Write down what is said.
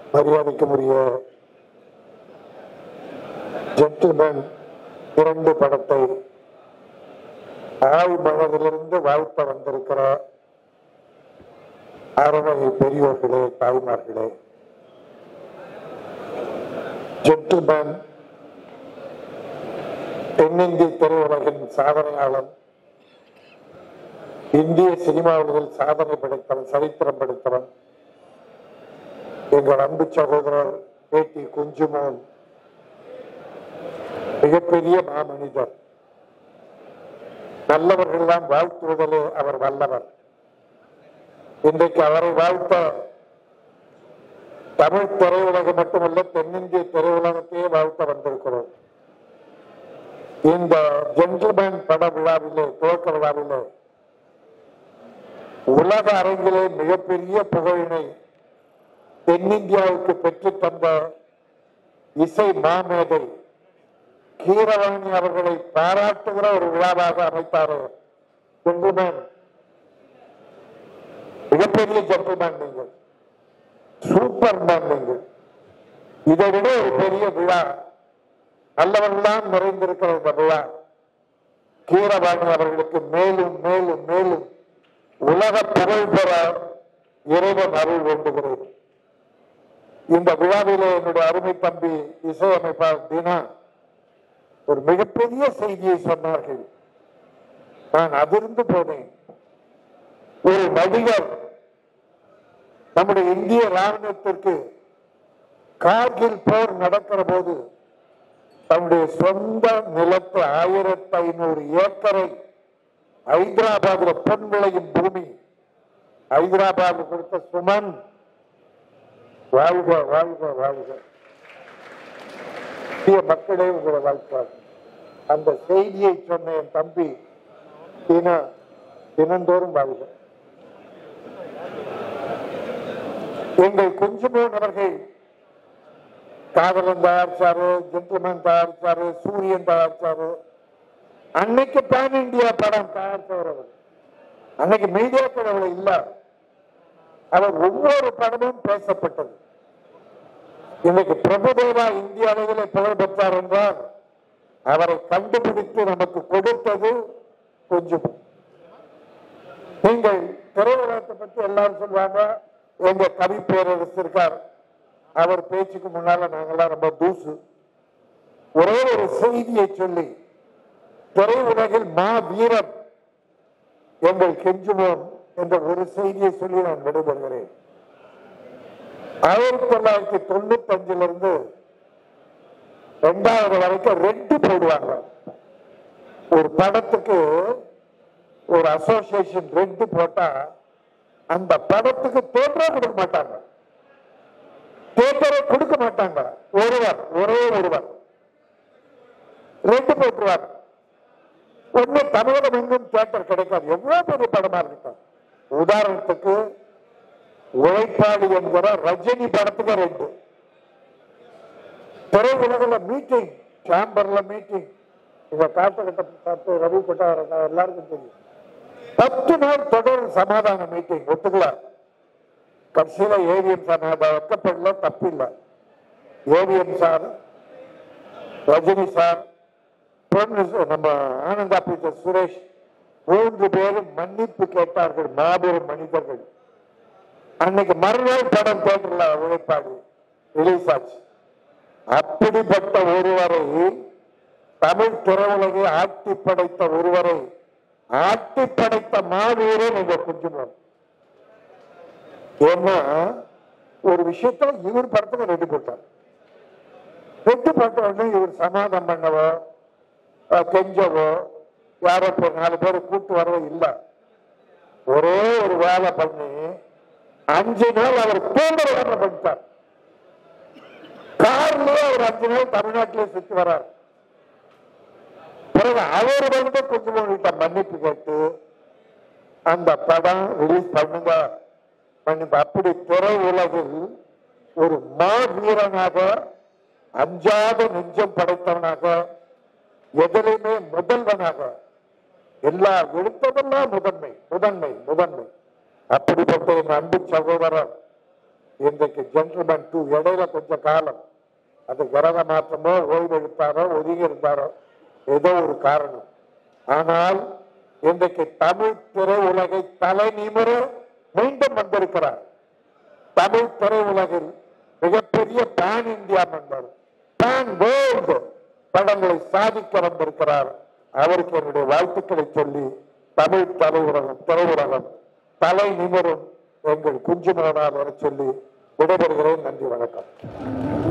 மரியாதைக்குரிய ஜென்டில்மேன் இரண்டு படத்தை ஆய் மனதிலிருந்து வாழ்த்த வந்திருக்கிற அருமை பெரியோர்களே தாய்மார்களே ஜென்டில்மேன் தென்னிந்திய திரையுலகின் சாதனையாளன் இந்திய சினிமாவில் சாதனை படைத்தவன் சரித்திரம் படைத்தவன் எங்கள் அன்பு சகோதரர் பேட்டி குஞ்சுமோன் மிகப்பெரிய மாமனிதர் நல்லவர்கள்லாம் வாழ்த்துவதிலே அவர் வல்லவர் இன்றைக்கு அவரை வாழ்த்த தமிழ் திரையுலகம் மட்டுமல்ல தென்னிந்திய திரையுலகத்தையே வாழ்த்த வந்திருக்கிறோம் இந்த ஜென்டில்மேன் பட விழாவிலே துவக்க விழாவிலே உலக அரங்கிலே மிகப்பெரிய புகழினை தென்னிந்தியாவுக்கு பெற்றுத் தந்த இசை மாமேதை கீரவாணி அவர்களை பாராட்டுகிற ஒரு விழாவாக அமைத்தாரு ஜென்டில்மேன் மிகப்பெரிய ஜென்டில்மேன் நீங்கள் சூப்பர் மேன் நீங்கள் இதை விட ஒரு பெரிய விழா நல்லவர்கள்தான் நிறைந்திருக்கிற இந்த விழா கீரவாணி அவர்களுக்கு மேலும் மேலும் மேலும் உலக புகழ் பெற இறைவன் அருள் வேண்டுகிறேன் இந்த விழாவிலே என்னுடைய அருமை தம்பி இசையமைப்பாளர் தினா ஒரு மிகப்பெரிய செய்தியை சொன்னார்கள் நான் அதிர்ந்து போனேன் ஒரு நடிகர் நம்முடைய இந்திய ராணுவத்திற்கு கார்கில் போர் நடக்கிற போது தன்னுடைய சொந்த நிலத்து ஆயிரத்தி ஐநூறு ஏக்கரை ஹைதராபாத்ல பொன் விளையும் பூமி ஹைதராபாத் கொடுத்த சுமன் வாழ்க வாழ்க வாழ்க இந்திய மக்களே உங்களை வாழ்த்துவார் அந்த செய்தியை சொன்ன என் தம்பி தின தினந்தோறும் வாழ்க எங்கள் குஞ்சுமோன் அவர்கள் காதலன் தயாரிச்சாரு ஜென்டில்மேன் தயாரிச்சாரு சூரியன் தயாரிச்சாரு அன்னைக்கு பேன் இந்தியா படம் தயாரிச்சவர் அவர் அன்னைக்கு மீடியாக்கள் அவ்வளவு இல்ல அவர் ஒவ்வொரு படமும் பேசப்பட்டது இன்னைக்கு பிரபுதேவா இந்திய அளவில் புகழ் பெற்றார் என்றால் அவரை கண்டுபிடித்து நமக்கு கொடுத்தது கொஞ்சம் நீங்கள் திரையுலகத்தை பத்தி எல்லாரும் சொல்லுவாங்க எங்க கவி பேரரசு இருக்கார் அவர் பேச்சுக்கு முன்னால நாங்கெல்லாம் ரொம்ப தூசு ஒரே ஒரு செய்தியை சொல்லி திரையுலகில் மா வீரன் எங்கள் கெஞ்சுவோம் என்ற ஒரு செய்தியை சொல்லி நான் விடைபெறுகிறேன் ஆயிரத்தி தொள்ளாயிரத்தி தொண்ணூத்தி அஞ்சுல இருந்து ரெண்டாவது வரைக்கும் ரெண்டு போடுவாங்க ஒரு படத்துக்கு ஒரு அசோசியேஷன் ரெண்டு போட்டா அந்த படத்துக்கு தேட்டரே கொடுக்க மாட்டாங்க தேட்டரை கொடுக்க மாட்டாங்க ஒருவர் ஒரே ஒருவர் ரெண்டு போட்டுருவார் ஒண்ணு தமிழகம் எங்கும் தியேட்டர் கிடைக்காது எவ்வளவு பெரிய படமா இருக்கட்டும் உதாரணத்துக்கு உழைப்பாளி என்கிற ரஜினி படத்துக்கு ரெண்டு திரையுலகில் மீட்டிங் சேம்பர்ல மீட்டிங் இந்த காட்டுக்கிட்ட பார்த்து ரவி கொட்டார் எல்லாருக்கும் தெரியும் பத்து நாள் தொடர் சமாதான மீட்டிங் ஒத்துக்கலாம் கடைசியில ஏவிஎம் சார் நான் வெக்கப்படல தப்பு இல்லை ஏவிஎம் சார் ரஜினி சார் பொண்ணு சு- நம்ம ஆனந்தா பீட்டர் சுரேஷ் மூன்று பேரும் மன்னிப்பு கேட்டார்கள் மாபெரும் மனிதர்கள் அன்னைக்கு மறுநாள் படம் தேட்டர்ல உழைப்பாடு ரிலீஸ் ஆச்சு அப்படிப்பட்ட ஒருவரை தமிழ் திரையுலகை ஆட்டி படைத்த ஒருவரை ஆட்டி படைத்த மாவீரன் எங்க குஞ்சுமன் ஏன்னா ஒரு விஷயத்த இவர் படத்துக்கு ரெடி போட்டார் ரெண்டு போட்ட உடனே இவர் சமாதம் பண்ணவோ அஹ், கெஞ்சவோ யாரோ இப்போ நாலு பேரை கூட்டு வரவோ இல்லை ஒரே ஒரு வேலை பண்ணி அஞ்சு நாள் அவர் தூங்குற வேலை பண்ணிட்டார் கார்லயே அவர் அஞ்சு நாள் தமிழ்நாட்டிலே சுத்தி வர்றார் பிறகு அவர் வந்து கொஞ்சம் கிட்ட மன்னிப்பு கேட்டு அந்த படம் ரிலீஸ் பண்ணுங்க பண்ணுங்க அப்படி திரை உலகில் ஒரு மாவீரனாக அஞ்சாத நெஞ்சம் படைத்தவனாக எதிலுமே முதல்வனாக எல்லா எடுத்ததெல்லாம் முதன்மை முதன்மை முதன்மை அப்படிப்பட்ட என் அன்பு சகோதரர் இன்றைக்கு ஜென்டில்மேன் டூ இடையில கொஞ்சம் காலம் அது கிரக மாற்றமோ ஓய்வு எடுத்தாரோ ஒதுங்கி இருந்தாரோ ஏதோ ஒரு காரணம் ஆனால் இன்றைக்கு தமிழ் திரையுலகை தலை நிமிர மீண்டும் வந்திருக்கிறார் தமிழ் திரையுலகில் மிகப்பெரிய பேன் இந்தியா மன்னர் பேன் வேர்ல்டு படங்களை சாதிக்க வந்திருக்கிறார் அவருக்கு என்னுடைய வாழ்த்துக்களை சொல்லி தமிழ் திரையுலகம் திரையுலகம் தலை நிமிரும் எங்கள் குஞ்சு மோனார் வர சொல்லி விடைபெறுகிறேன் நன்றி வணக்கம்